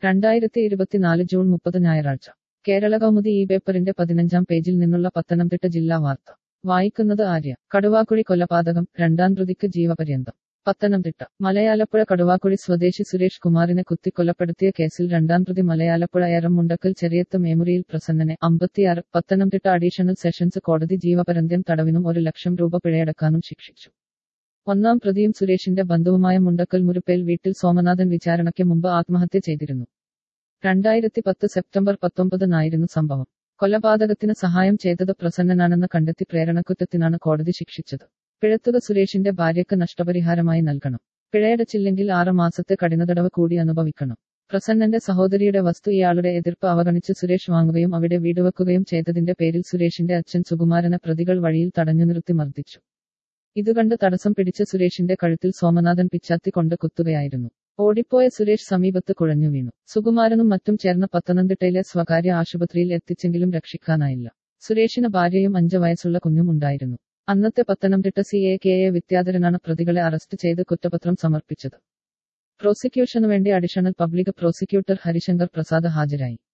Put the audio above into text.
രണ്ടായിരത്തി ഇരുപത്തിനാല് ജൂൺ മുപ്പത് ഞായറാഴ്ച കേരള കൗമുദി ഈ പേപ്പറിന്റെ പതിനഞ്ചാം പേജിൽ നിന്നുള്ള പത്തനംതിട്ട ജില്ലാ വാർത്ത വായിക്കുന്നത് ആര്യ കടുവാക്കുഴി കൊലപാതകം രണ്ടാം പ്രതിക്ക് ജീവപര്യന്തം പത്തനംതിട്ട മലയാലപ്പുഴ കടുവാക്കുഴി സ്വദേശി സുരേഷ് കുമാറിനെ കുത്തിക്കൊലപ്പെടുത്തിയ കേസിൽ രണ്ടാം പ്രതി മലയാലപ്പുഴ എറമുണ്ടക്കൽ ചെറിയത്ത് മേമുറിയിൽ പ്രസന്നനെ അമ്പത്തിയാറ് പത്തനംതിട്ട അഡീഷണൽ സെഷൻസ് കോടതി ജീവപര്യന്തം തടവിനും ഒരു ലക്ഷം രൂപ പിഴയടക്കാനും ശിക്ഷിച്ചു ഒന്നാം പ്രതിയും സുരേഷിന്റെ ബന്ധുവുമായ മുണ്ടക്കൽ മുരുപ്പേൽ വീട്ടിൽ സോമനാഥൻ വിചാരണയ്ക്ക് മുമ്പ് ആത്മഹത്യ ചെയ്തിരുന്നു രണ്ടായിരത്തി പത്ത് സെപ്റ്റംബർ പത്തൊമ്പതിനായിരുന്നു സംഭവം കൊലപാതകത്തിന് സഹായം ചെയ്തത് പ്രസന്നനാണെന്ന് കണ്ടെത്തി പ്രേരണക്കുറ്റത്തിനാണ് കോടതി ശിക്ഷിച്ചത് പിഴത്തുക സുരേഷിന്റെ ഭാര്യയ്ക്ക് നഷ്ടപരിഹാരമായി നൽകണം പിഴയടച്ചില്ലെങ്കിൽ ആറ് മാസത്തെ കഠിനതടവ് കൂടി അനുഭവിക്കണം പ്രസന്നന്റെ സഹോദരിയുടെ വസ്തു ഇയാളുടെ എതിർപ്പ് അവഗണിച്ച് സുരേഷ് വാങ്ങുകയും അവിടെ വീടുവെക്കുകയും ചെയ്തതിന്റെ പേരിൽ സുരേഷിന്റെ അച്ഛൻ സുകുമാരനെ പ്രതികൾ വഴിയിൽ തടഞ്ഞു നിർത്തി മർദ്ദിച്ചു ഇതുകണ്ട് തടസ്സം പിടിച്ച സുരേഷിന്റെ കഴുത്തിൽ സോമനാഥൻ പിച്ചാത്തി കൊണ്ട് കുത്തുകയായിരുന്നു ഓടിപ്പോയ സുരേഷ് സമീപത്ത് കുഴഞ്ഞു വീണു സുകുമാരനും മറ്റും ചേർന്ന് പത്തനംതിട്ടയിലെ സ്വകാര്യ ആശുപത്രിയിൽ എത്തിച്ചെങ്കിലും രക്ഷിക്കാനായില്ല സുരേഷിന് ഭാര്യയും അഞ്ച് വയസ്സുള്ള കുഞ്ഞും ഉണ്ടായിരുന്നു അന്നത്തെ Pathanamthitta C A K A വിദ്യാധരനാണ് പ്രതികളെ അറസ്റ്റ് ചെയ്ത് കുറ്റപത്രം സമർപ്പിച്ചത് പ്രോസിക്യൂഷനു വേണ്ടി additional public prosecutor Harishankar Prasad ഹാജരായി